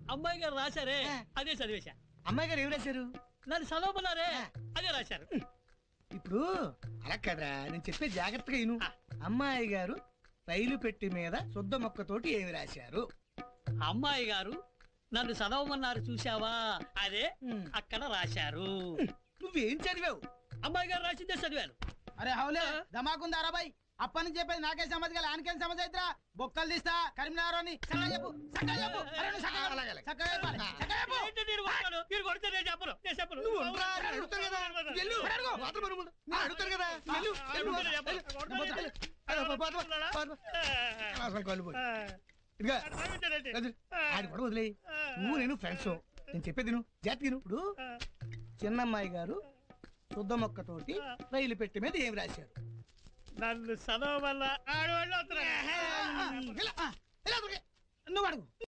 అమ్మాయి గారు రాశారే ఆ. అదే చదివేశా అమ్మాయి గారు ఏం రాశారు నన్ను చదవమన్నారే ఆ. అదే రాశారు ఇప్పుడు అలా కదరా నేను చెప్పే జాగ్రత్తగా విను ఆ. అమ్మాయి గారు రైలు పెట్టి మీద శుద్ధ మొక్కతోటి ఏమి రాశారు అమ్మాయి గారు నన్ను చదవమన్నారు చూశావా అదే ఉమ్. అక్కడ రాశారు నువ్వేం చదివావు అమ్మాయి గారు రాసిందే చదివాను అరే హౌలే ఆ? ధమాకుందా రాబాయ్ అప్పటి నుంచి చెప్పేది నాకే సమజ్ గల ఆనకేం సమజ్ అయితరా బొక్కలు తీస్తా కరీంనగర్ అని చక్కగా చెప్పు చక్కగా చెప్పు అరే నువ్వు చక్కగా అలాగే, అలాగే. చక్కగా చెప్పాలి. చక్కగా చెప్పు. ఏంటి నేను కొడతాను? మీరు కొడితే నేను చెప్పను నేను చెప్పను నువ్వు ఉండరా, నేను అడుగుతాను కదా వెళ్ళు. అడుగు. మాత్రం మనం ముందు. నేను అడుగుతాను కదా వెళ్ళు, వెళ్ళు, నేను చెప్పను. వెళ్ళు. కొడతాను. వెళ్ళు. అదే, పో, పో, పో, పో, పో. అనవసరం కాళ్ళు పోయి. ఇదిగో, అది, ఆడి కూడా వదిలేయి నువ్వు నేను ఫ్రెండ్స్ నేను చెప్పేది నువ్వు జాతి విను. ఇప్పుడు చిన్నమ్మాయి గారు శుద్ధ మొక్కతోటి రైలు పెట్టి మీద ఏం రాశారు నన్ను చదవమల్ల ఆడవాళ్ళు వస్తున్నారు ఇలా, ఇలా దొరికే. నువ్వు అడుగు